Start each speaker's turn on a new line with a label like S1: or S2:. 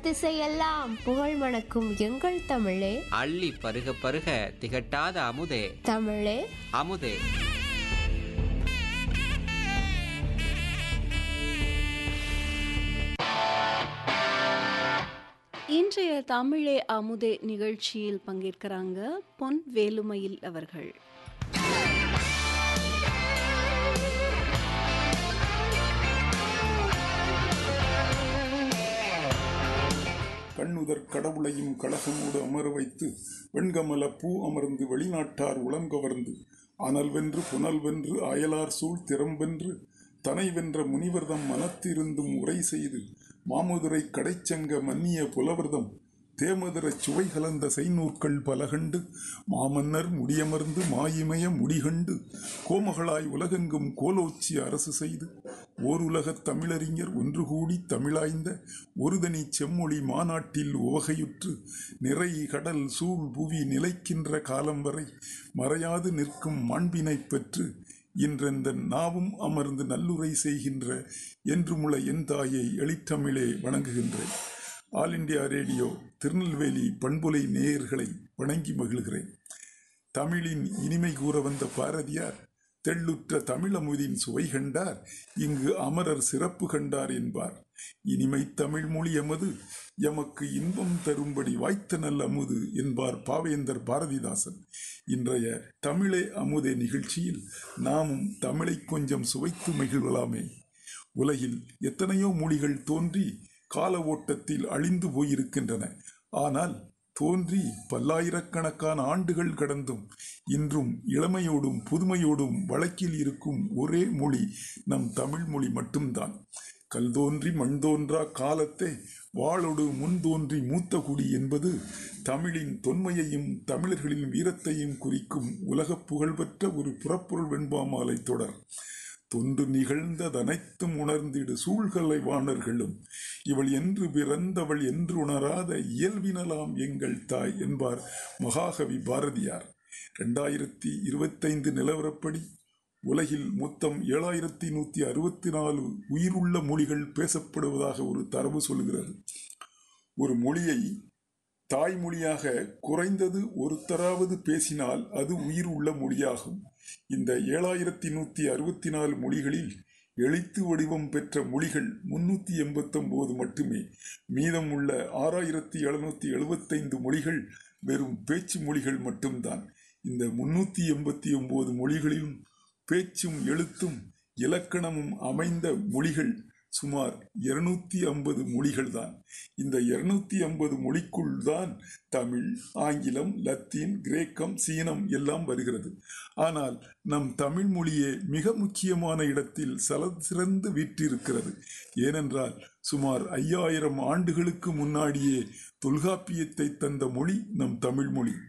S1: திசையெல்லாம் புகழ் மணக்கும் எங்கள் தமிழே
S2: அள்ளி பருக பருக திகட்டாத அமுதே
S1: தமிழே
S2: அமுதே
S3: இன்றைய தமிழே அமுதே நிகழ்ச்சியில் பங்கேற்கிறாங்க பொன் வேலுமயில் அவர்கள்
S4: கண்ணுதற் கடவுளையும் கழகமோடு அமர வைத்து வெண்கமல பூ அமர்ந்து வெளிநாட்டார் உளம் கவர்ந்து அனல் வென்று புனல் வென்று அயலார் சூழ் திறம்பென்று தனை வென்ற முனிவர்தம் மனத்திருந்தும் உரை செய்து மாமுதுரை கடைச்சங்க மன்னிய புலவர்தம் தேமதுரச் சுவை கலந்த செய்நூற்கள் பல கண்டு மாமன்னர் முடியமர்ந்து மாயிமய முடிகண்டு கோமகளாய் உலகெங்கும் கோலோச்சி அரசு செய்து ஓருலகத் தமிழறிஞர் ஒன்று கூடி தமிழாய்ந்த ஒருதனி செம்மொழி மாநாட்டில் உவகையுற்று நிறை கடல் சூழ் புவி நிலைக்கின்ற காலம் வரை மறையாது நிற்கும் மாண்பினைப் பெற்று இன்றெந்த நாவும் அமர்ந்து நல்லுரை செய்கின்ற என்று முளை என் தாயை எளித்தமிழே வணங்குகின்றேன் ஆல் இண்டியா ரேடியோ திருநெல்வேலி பண்புலை நேயர்களை வணங்கி மகிழ்கிறேன் தமிழின் இனிமை கூற வந்த பாரதியார் தெள்ளுற்ற தமிழமுதின் சுவை கண்டார் இங்கு அமரர் சிறப்பு கண்டார் என்பார் இனிமை தமிழ் மொழி எமது எமக்கு இன்பம் தரும்படி வாய்த்த நல்ல அமுது என்பார் பாவேந்தர் பாரதிதாசன் இன்றைய தமிழே அமுதே நிகழ்ச்சியில் நாமும் தமிழை கொஞ்சம் சுவைத்து மகிழ்வலாமே உலகில் எத்தனையோ மொழிகள் தோன்றி கால ஓட்டத்தில் அழிந்து போயிருக்கின்றன ஆனால் தோன்றி பல்லாயிரக்கணக்கான ஆண்டுகள் கடந்தும் இன்றும் இளமையோடும் புதுமையோடும் வழக்கில் இருக்கும் ஒரே மொழி நம் தமிழ் மொழி மட்டும்தான் கல் தோன்றி மண் தோன்றா காலத்தை வாளொடு முன் தோன்றி மூத்த குடி என்பது தமிழின் தொன்மையையும் தமிழர்களின் வீரத்தையும் குறிக்கும் உலகப் புகழ்பெற்ற ஒரு புறப்பொருள் வெண்பாமாலை தொடர் தொன்று நிகழ்ந்ததனைத்தும் உணர்ந்திடு சூழ்கலை வாணர்களும் இவள் என்று பிறந்தவள் என்று உணராத இயல்பினலாம் எங்கள் தாய் என்பார் மகாகவி பாரதியார் ரெண்டாயிரத்தி இருபத்தைந்து நிலவரப்படி உலகில் மொத்தம் ஏழாயிரத்தி நூத்தி அறுபத்தி நாலு உயிருள்ள மொழிகள் பேசப்படுவதாக ஒரு தரவு சொல்கிறது ஒரு மொழியை தாய்மொழியாக குறைந்தது ஒருத்தராவது பேசினால் அது உயிர் உள்ள மொழியாகும் இந்த ஏழாயிரத்தி நூத்தி அறுபத்தி நாலு மொழிகளில் எழுத்து வடிவம் பெற்ற மொழிகள் முன்னூத்தி எண்பத்தொன்பது மட்டுமே மீதம் உள்ள ஆறாயிரத்தி எழுநூத்தி எழுபத்தைந்து மொழிகள் வெறும் பேச்சு மொழிகள் மட்டும்தான் இந்த முன்னூத்தி எண்பத்தி ஒன்பது மொழிகளிலும் பேச்சும் எழுத்தும் இலக்கணமும் அமைந்த மொழிகள் சுமார் இருநூத்தி ஐம்பது மொழிகள் தான் இந்த இருநூத்தி ஐம்பது மொழிக்குள் தான் தமிழ் ஆங்கிலம் லத்தீன் கிரேக்கம் சீனம் எல்லாம் வருகிறது ஆனால் நம் தமிழ் மொழியே மிக முக்கியமான இடத்தில் சல சிறந்து வீற்றிருக்கிறது ஏனென்றால் சுமார் ஐயாயிரம் ஆண்டுகளுக்கு முன்னாடியே தொல்காப்பியத்தை தந்த மொழி நம் தமிழ் மொழி